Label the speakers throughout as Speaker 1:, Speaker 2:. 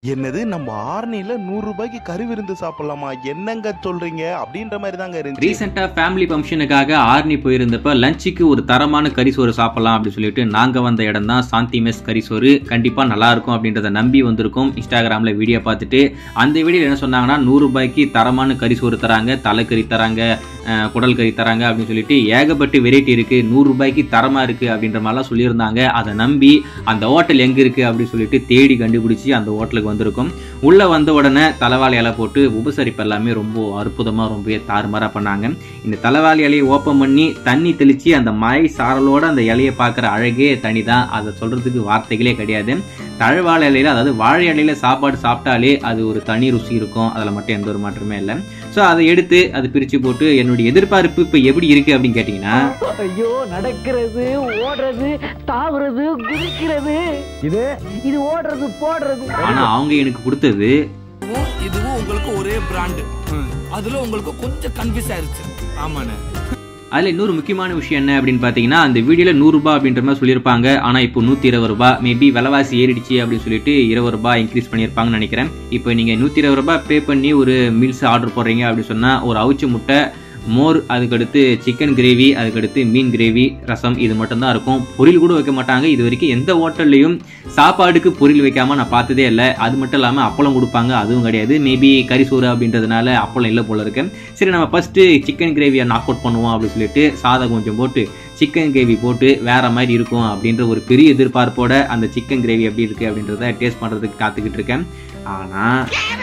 Speaker 1: என்னது நம்ம ஆர்னில நூறு ரூபாய்க்கு கறி விருந்து சாப்பிடலாமா என்னங்க சொல்றீங்க அப்படின்ற மாதிரி தாங்க இருந்துச்சு
Speaker 2: ரீசெண்டாக ஃபேமிலி ஃபங்க்ஷனுக்காக ஆர்னி போயிருந்தப்ப லஞ்சுக்கு ஒரு தரமான கறிசோறு சாப்பிடலாம் அப்படின்னு சொல்லிட்டு நாங்கள் வந்த இடம் தான் சாந்தி மெஸ் கறிசோறு கண்டிப்பாக நல்லா இருக்கும் அப்படின்றத நம்பி வந்திருக்கோம் இன்ஸ்டாகிராமில் வீடியோ பார்த்துட்டு அந்த வீடியோவில் என்ன சொன்னாங்கன்னா நூறு ரூபாய்க்கு தரமான கறிசோறு தராங்க தலைக்கறி தராங்க அஹ், குடல் கறி தராங்க அப்படின்னு சொல்லிட்டு ஏகப்பட்ட வெரைட்டி இருக்கு நூறு ரூபாய்க்கு தரமா இருக்கு அப்படின்ற மாதிரிலாம் சொல்லியிருந்தாங்க அதை நம்பி அந்த ஹோட்டல் எங்க இருக்கு அப்படின்னு சொல்லிட்டு தேடி கண்டுபிடிச்சி அந்த ஹோட்டலுக்கு வந்திருக்கோம் உள்ள வந்த உடனே தலைவாழை இலை போட்டு உபசரிப்பு எல்லாமே ரொம்ப அற்புதமா ரொம்பவே தாறுமாறா பண்ணாங்க இந்த தலைவாழை இலையை ஓப்பன் பண்ணி தண்ணி தெளிச்சு அந்த மழை சாரலோட அந்த இலையை பார்க்குற அழகே தனி தான் அதை சொல்றதுக்கு வார்த்தைகளே கிடையாது தழவாழை இலையில அதாவது வாழை இலையில சாப்பாடு சாப்பிட்டாலே அது ஒரு தனி ருசி இருக்கும் அதில் மட்டும் எந்த ஒரு மாற்றமே இல்லை ஸோ அதை எடுத்து அதை பிரித்து போட்டு என்னுடைய எதிர்பார்ப்பு இப்போ எப்படி இருக்கு அப்படின்னு கேட்டிங்கன்னா
Speaker 3: ஐயோ நடக்கிறது ஓடுறது தாவுறது குதிக்கிறது இது இது ஓடுறது போடுறது
Speaker 2: ஆனால் அவங்க எனக்கு கொடுத்தது
Speaker 4: இதுவும் இதுவும் உங்களுக்கு ஒரே பிராண்டு அதுல உங்களுக்கு கொஞ்சம் கன்ஃபியூஸ் ஆயிருச்சு ஆமாண்ணே
Speaker 2: அதில் இன்னொரு முக்கியமான விஷயம் என்ன அப்படின்னு பார்த்தீங்கன்னா அந்த வீடியோவில் நூறுரூபா அப்படின்ற மாதிரி சொல்லியிருப்பாங்க ஆனால் இப்போ நூற்றி இருபது ரூபா மேபி விலைவாசி ஏறிடுச்சு அப்படின்னு சொல்லிட்டு இருபது ரூபாய் இன்க்ரீஸ் பண்ணியிருப்பாங்கன்னு நினைக்கிறேன் இப்போ நீங்கள் நூற்றி இருபது ரூபாய் பே பண்ணி ஒரு மீல்ஸ் ஆர்டர் போடுறீங்க அப்படின்னு சொன்னால் ஒரு அவிச்ச முட்டை மோர் அதுக்கடுத்து சிக்கன் கிரேவி அதுக்கடுத்து மீன் கிரேவி ரசம் இது மட்டும்தான் இருக்கும் பொரியல் கூட வைக்க மாட்டாங்க இது வரைக்கும் எந்த ஹோட்டல்லையும் சாப்பாடுக்கு பொரியல் வைக்காம நான் பார்த்ததே இல்லை அது மட்டும் இல்லாமல் அப்பளம் கொடுப்பாங்க அதுவும் கிடையாது மேபி கறிசோறு அப்படின்றதுனால அப்பளம் இல்லை போல இருக்கு சரி நம்ம ஃபஸ்ட்டு சிக்கன் கிரேவியை நாக் அவுட் பண்ணுவோம் அப்படின்னு சொல்லிட்டு சாதம் கொஞ்சம் போட்டு சிக்கன் கிரேவி போட்டு வேற மாதிரி இருக்கும் அப்படின்ற ஒரு பெரிய எதிர்பார்ப்போட அந்த சிக்கன் கிரேவி எப்படி இருக்கு அப்படின்றத டேஸ்ட் பண்ணுறதுக்கு காத்துக்கிட்டு இருக்கேன் ஆனால்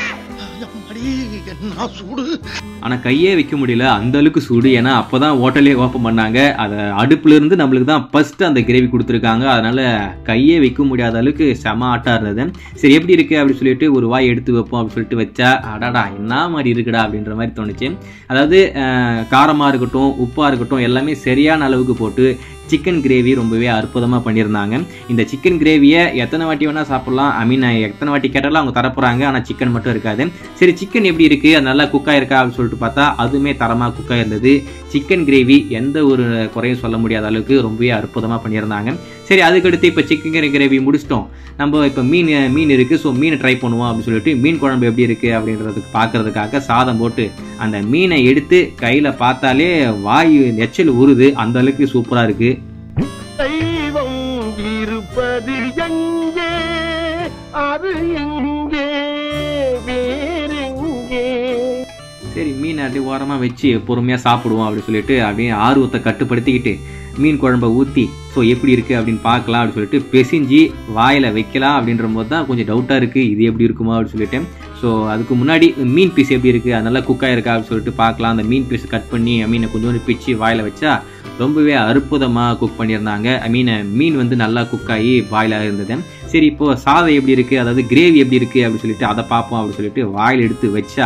Speaker 2: ஆனால் கையே வைக்க முடியல அந்த அளவுக்கு சூடு ஏன்னா அப்போ தான் ஹோட்டலே ஓப்பன் பண்ணாங்க அதை அடுப்புல இருந்து நம்மளுக்கு தான் ஃபர்ஸ்ட் அந்த கிரேவி கொடுத்துருக்காங்க அதனால கையே வைக்க முடியாத அளவுக்கு செம ஆட்டா இருந்தது சரி எப்படி இருக்கு அப்படின்னு சொல்லிட்டு ஒரு வாய் எடுத்து வைப்போம் அப்படின்னு சொல்லிட்டு வச்சா அடாடா என்ன மாதிரி இருக்குடா அப்படின்ற மாதிரி தோணுச்சு அதாவது அஹ், காரமா இருக்கட்டும் உப்பா இருக்கட்டும் எல்லாமே சரியான அளவுக்கு போட்டு சிக்கன் கிரேவி ரொம்பவே அற்புதமாக பண்ணியிருந்தாங்க இந்த சிக்கன் கிரேவியை எத்தனை வாட்டி வேணால் சாப்பிட்லாம் ஐ மீன் எத்தனை வாட்டி கேட்டாலும் அவங்க தரப்போகிறாங்க ஆனால் சிக்கன் மட்டும் இருக்காது சரி சிக்கன் எப்படி இருக்குது அது நல்லா குக் ஆயிருக்கா அப்படின்னு சொல்லிட்டு பார்த்தா அதுவுமே தரமாக குக் ஆயிருந்தது சிக்கன் கிரேவி எந்த ஒரு குறையும் சொல்ல முடியாத அளவுக்கு ரொம்பவே அற்புதமாக பண்ணியிருந்தாங்க சரி அதுக்கடுத்து இப்போ சிக்கன் கிரேவி முடிச்சிட்டோம் நம்ம இப்போ மீன் மீன் இருக்குது ஸோ மீனை ட்ரை பண்ணுவோம் அப்படின்னு சொல்லிட்டு மீன் குழம்பு எப்படி இருக்குது அப்படின்றதுக்கு பார்க்கறதுக்காக சாதம் போட்டு அந்த மீனை எடுத்து கையில் பார்த்தாலே வாய் எச்சல் உருது அந்த அளவுக்கு சூப்பராக இருக்குது
Speaker 3: தெய்வம் இருப்பது எங்கே அது எங்கே வேறெங்கே
Speaker 2: சரி மீன் அப்படியே ஓரமாக வச்சு பொறுமையாக சாப்பிடுவோம் அப்படின்னு சொல்லிட்டு அப்படியே ஆர்வத்தை கட்டுப்படுத்திக்கிட்டு மீன் குழம்ப ஊற்றி ஸோ எப்படி இருக்குது அப்படின்னு பார்க்கலாம் அப்படின்னு சொல்லிட்டு பெசிஞ்சு வாயில் வைக்கலாம் அப்படின்ற போது தான் கொஞ்சம் டவுட்டாக இருக்குது இது எப்படி இருக்குமா அப்படின்னு சொல்லிட்டு ஸோ அதுக்கு முன்னாடி மீன் பீஸ் எப்படி இருக்குது அது நல்லா குக் ஆயிருக்கா அப்படின்னு சொல்லிட்டு பார்க்கலாம் அந்த மீன் பீஸ் கட் பண்ணி ஐ மீனை கொஞ்சோண்டு பிச்சு வாயில் வச்சா ரொம்பவே அற்புதமாக குக் பண்ணியிருந்தாங்க ஐ மீன் மீன் வந்து நல்லா குக் ஆகி பாயிலாக இருந்தது சரி இப்போ சாதம் எப்படி இருக்குது அதாவது கிரேவி எப்படி இருக்குது அப்படின்னு சொல்லிட்டு அதை பார்ப்போம் அப்படின்னு சொல்லிட்டு வாயில் எடுத்து வச்சா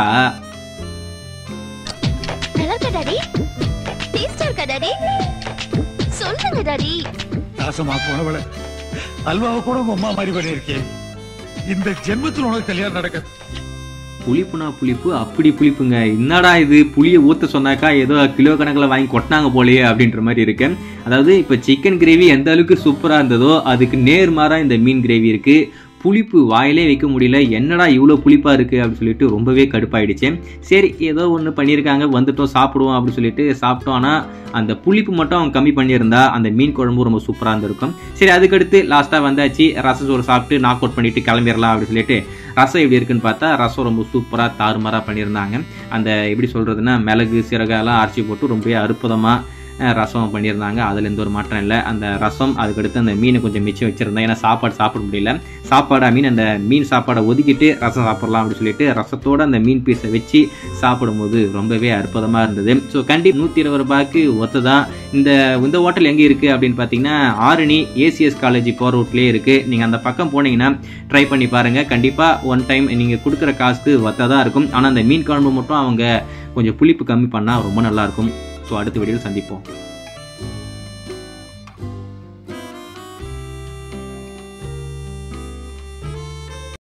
Speaker 5: நல்லா இருக்கா டாடி டேஸ்டா இருக்கா டாடி சொல்லுங்க டாடி
Speaker 6: நாசமா போனவள அல்வாவை கூட உங்க அம்மா மாதிரி பண்ணிருக்கேன் இந்த ஜென்மத்தில் உனக்கு கல்யாணம் நடக்க
Speaker 2: புளிப்புனா புளிப்பு அப்படி புளிப்புங்க என்னடா இது புளியை ஊற்ற சொன்னாக்கா ஏதோ கிலோ கணக்கில் வாங்கி கொட்டினாங்க போலயே அப்படின்ற மாதிரி இருக்கு அதாவது இப்போ சிக்கன் கிரேவி எந்த அளவுக்கு சூப்பராக இருந்ததோ அதுக்கு நேர்மாறா இந்த மீன் கிரேவி இருக்கு புளிப்பு வாயிலே வைக்க முடியல என்னடா இவ்வளோ புளிப்பா இருக்கு அப்படின்னு சொல்லிட்டு ரொம்பவே கடுப்பாயிடுச்சு சரி ஏதோ ஒன்று பண்ணியிருக்காங்க வந்துட்டோம் சாப்பிடுவோம் அப்படின்னு சொல்லிட்டு சாப்பிட்டோம் ஆனால் அந்த புளிப்பு மட்டும் அவங்க கம்மி பண்ணியிருந்தா அந்த மீன் குழம்பு ரொம்ப சூப்பராக இருந்திருக்கும் சரி அதுக்கடுத்து லாஸ்ட்டாக வந்தாச்சு ரச சோறு சாப்பிட்டு நாக் அவுட் பண்ணிட்டு கிளம்பிடலாம் அப்படின்னு சொல்லிட்டு ரசம் எப்படி இருக்குன்னு பார்த்தா ரசம் ரொம்ப சூப்பராக தாறுமாறாக பண்ணியிருந்தாங்க அந்த எப்படி சொல்கிறதுனா மிளகு சீரகெல்லாம் அரைச்சி போட்டு ரொம்பவே அற்புதமாக ரசம் பண்ணியிருந்தாங்க அதில் எந்த ஒரு மாற்றம் இல்லை அந்த ரசம் அதுக்கடுத்து அந்த மீனை கொஞ்சம் மிச்சம் வச்சுருந்தேன் ஏன்னா சாப்பாடு சாப்பிட முடியல சாப்பாடு ஐ மீன் அந்த மீன் சாப்பாடை ஒதுக்கிட்டு ரசம் சாப்பிட்லாம் அப்படின்னு சொல்லிட்டு ரசத்தோட அந்த மீன் பீஸை வச்சு சாப்பிடும்போது ரொம்பவே அற்புதமாக இருந்தது ஸோ கண்டிப்பாக நூற்றி இருபது ரூபாய்க்கு ஒத்து தான் இந்த இந்த ஹோட்டல் எங்கே இருக்குது அப்படின்னு பார்த்தீங்கன்னா ஆரணி ஏசிஎஸ் காலேஜ் போகிற ரூட்லேயே இருக்குது நீங்கள் அந்த பக்கம் போனீங்கன்னா ட்ரை பண்ணி பாருங்கள் கண்டிப்பாக ஒன் டைம் நீங்கள் கொடுக்குற காசுக்கு ஒத்ததாக இருக்கும் ஆனால் அந்த மீன் குழம்பு மட்டும் அவங்க கொஞ்சம் புளிப்பு கம்மி பண்ணால் ரொம்ப நல்லாயிருக்கும் ஸோ அடுத்த வீடியோவில் சந்திப்போம்